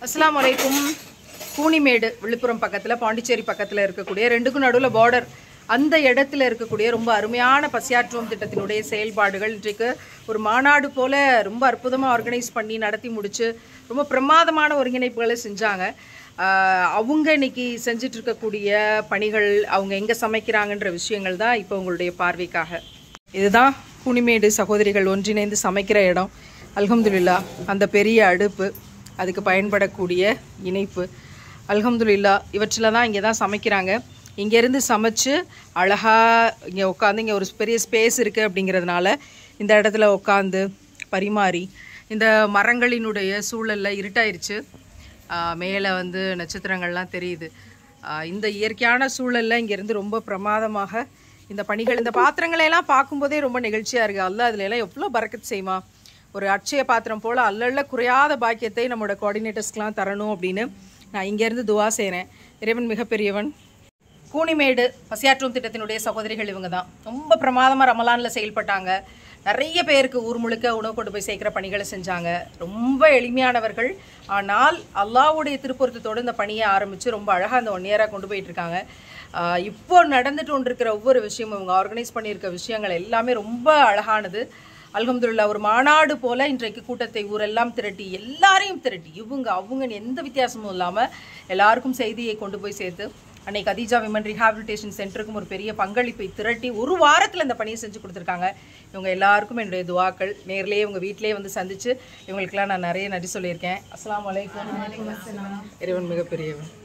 அஸ்ஸலாமு அலைக்கும் கூனிமேடு விழுப்புரம் பக்கத்தில் பாண்டிச்சேரி பக்கத்தில் இருக்கக்கூடிய ரெண்டுக்கும் நடுவில் பார்டர் அந்த இடத்துல இருக்கக்கூடிய ரொம்ப அருமையான பசியாற்றுவோம் திட்டத்தினுடைய செயல்பாடுகள் இன்றைக்கு ஒரு மாநாடு போல ரொம்ப அற்புதமாக ஆர்கனைஸ் பண்ணி நடத்தி முடிச்சு ரொம்ப பிரமாதமான ஒருங்கிணைப்புகளை செஞ்சாங்க ஆஹ் அவங்க இன்னைக்கு செஞ்சுட்டு இருக்கக்கூடிய பணிகள் அவங்க எங்கே சமைக்கிறாங்கன்ற விஷயங்கள் தான் இப்போ உங்களுடைய பார்வைக்காக இதுதான் கூனிமேடு சகோதரிகள் ஒன்றிணைந்து சமைக்கிற இடம் அல்ஹம்துலில்லா அந்த பெரிய அடுப்பு அதுக்கு பயன்படக்கூடிய இணைப்பு அல்ஹம்துலில்லா இவற்றில் தான் இங்கே தான் சமைக்கிறாங்க இங்கேருந்து சமைச்சு அழகாக இங்கே உட்காந்து இங்கே ஒரு பெரிய ஸ்பேஸ் இருக்குது அப்படிங்கிறதுனால இந்த இடத்துல உட்காந்து பரிமாறி இந்த மரங்களினுடைய சூழலில் இருட்டாயிருச்சு மேலே வந்து நட்சத்திரங்கள்லாம் தெரியுது ஆஹ் இந்த இயற்கையான சூழல்ல இங்கேருந்து ரொம்ப பிரமாதமாக இந்த பணிகள் இந்த பாத்திரங்களை எல்லாம் பார்க்கும்போதே ரொம்ப நெகிழ்ச்சியாக இருக்குது அல்ல அதுல எல்லாம் எவ்வளோ பறக்கத் செய்யுமா ஒரு அட்சய பாத்திரம் போல் அல்லல்ல குறையாத பாக்கியத்தை நம்மளோட கோஆர்டினேட்டர்ஸ்க்கெலாம் தரணும் அப்படின்னு நான் இங்கேருந்து துவா செய்கிறேன் இறைவன் மிகப்பெரியவன் கூனிமேடு பசியாற்றும் திட்டத்தினுடைய சகோதரிகள் இவங்க தான் ரொம்ப பிரமாதமாக ரமலானில் செயல்பட்டாங்க நிறைய பேருக்கு ஊர் முழுக்க உணவு கொண்டு போய் சேர்க்குற பணிகளை செஞ்சாங்க ரொம்ப எளிமையானவர்கள் ஆனால் அல்லாஹ்வுடைய திருப்பொருத்தத்தோடு இந்த பணியை ஆரம்பித்து ரொம்ப அழகாக அந்த ஒன் இயராக கொண்டு போயிட்டு இருக்காங்க ஆஹ் இப்போ நடந்துட்டு கொண்டிருக்கிற ஒவ்வொரு விஷயமும் இவங்க ஆர்கனைஸ் பண்ணியிருக்க விஷயங்கள் எல்லாமே ரொம்ப அழகானது அல்ஹம்துலில்லாஹ் ஒரு மாநாடு போல இன்றைக்கு கூட்டத்தை ஊரெல்லாம் திரட்டி எல்லாரையும் திரட்டி இவங்க அவங்கன்னு எந்த வித்தியாசமும் இல்லாமல் எல்லாருக்கும் செய்தியை கொண்டு போய் சேர்த்து அன்னைக்கு கதீஜா விமன் ரீஹாபிலிட்டேஷன் சென்டருக்கும் ஒரு பெரிய பங்களிப்பை திரட்டி ஒரு வாரத்தில் இந்த பணியை செஞ்சு கொடுத்துருக்காங்க இவங்க எல்லாருக்கும் என்னுடைய துவாக்கள் நேர்லேயே இவங்க வீட்டிலேயே வந்து சந்திச்சு இவங்களுக்கெல்லாம் நான் நிறைய நன்றி சொல்லியிருக்கேன் அஸ்ஸலாமு அலைக்கும் இறைவன் மிகப்பெரியவன்